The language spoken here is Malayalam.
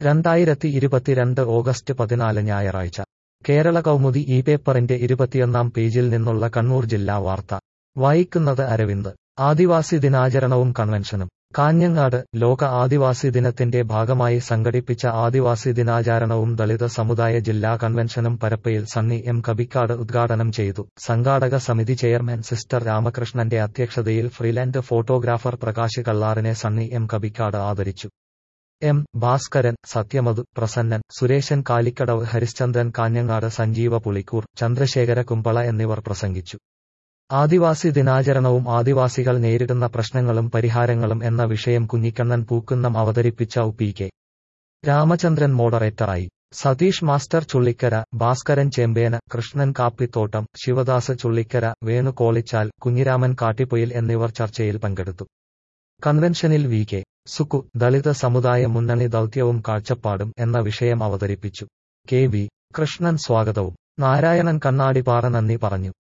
രണ്ടായിരത്തി ഇരുപത്തിരണ്ട് ഓഗസ്റ്റ് പതിനാല് ഞായറാഴ്ച കേരള കൗമുദി ഈ പേപ്പറിന്റെ ഇരുപത്തിയൊന്നാം പേജിൽ നിന്നുള്ള കണ്ണൂർ ജില്ലാ വാർത്ത വായിക്കുന്നത് അരവിന്ദ് ആദിവാസി ദിനാചരണവും കൺവെൻഷനും കാഞ്ഞങ്ങാട് ലോക ആദിവാസി ദിനത്തിന്റെ ഭാഗമായി സംഘടിപ്പിച്ച ആദിവാസി ദിനാചരണവും ദളിത് സമുദായ ജില്ലാ കൺവെൻഷനും പരപ്പയിൽ സണ്ണി എം കബിക്കാട് ഉദ്ഘാടനം ചെയ്തു സംഘാടക സമിതി ചെയർമാൻ സിസ്റ്റർ രാമകൃഷ്ണന്റെ അധ്യക്ഷതയിൽ ഫ്രീലാൻഡ് ഫോട്ടോഗ്രാഫർ പ്രകാശ് കള്ളാറിനെ സണ്ണി എം കബിക്കാട് ആദരിച്ചു എം ഭാസ്കരൻ സത്യമധു പ്രസന്നൻ സുരേശൻ കാലിക്കടവ് ഹരിശ്ചന്ദ്രൻ കാഞ്ഞങ്ങാട് സഞ്ജീവ പുളിക്കൂർ ചന്ദ്രശേഖര കുമ്പള എന്നിവർ പ്രസംഗിച്ചു ആദിവാസി ദിനാചരണവും ആദിവാസികൾ നേരിടുന്ന പ്രശ്നങ്ങളും പരിഹാരങ്ങളും എന്ന വിഷയം കുഞ്ഞിക്കണ്ണൻ പൂക്കുന്നം അവതരിപ്പിച്ച ഉ പി കെ രാമചന്ദ്രൻ മോഡറേറ്ററായി സതീഷ് മാസ്റ്റർ ചുള്ളിക്കര ഭാസ്കരൻ ചേമ്പേന കൃഷ്ണൻ കാപ്പിത്തോട്ടം ശിവദാസ് ചുള്ളിക്കര വേണു കോളിച്ചാൽ കുഞ്ഞിരാമൻ കാട്ടിപ്പൊയിൽ എന്നിവർ ചർച്ചയിൽ പങ്കെടുത്തു കൺവെൻഷനിൽ വി കെ സുക്കു ദളിത് സമുദായ മുന്നണി ദൗത്യവും കാഴ്ചപ്പാടും എന്ന വിഷയം അവതരിപ്പിച്ചു കെ വി കൃഷ്ണൻ സ്വാഗതവും നാരായണൻ കണ്ണാടിപ്പാറ നന്ദി പറഞ്ഞു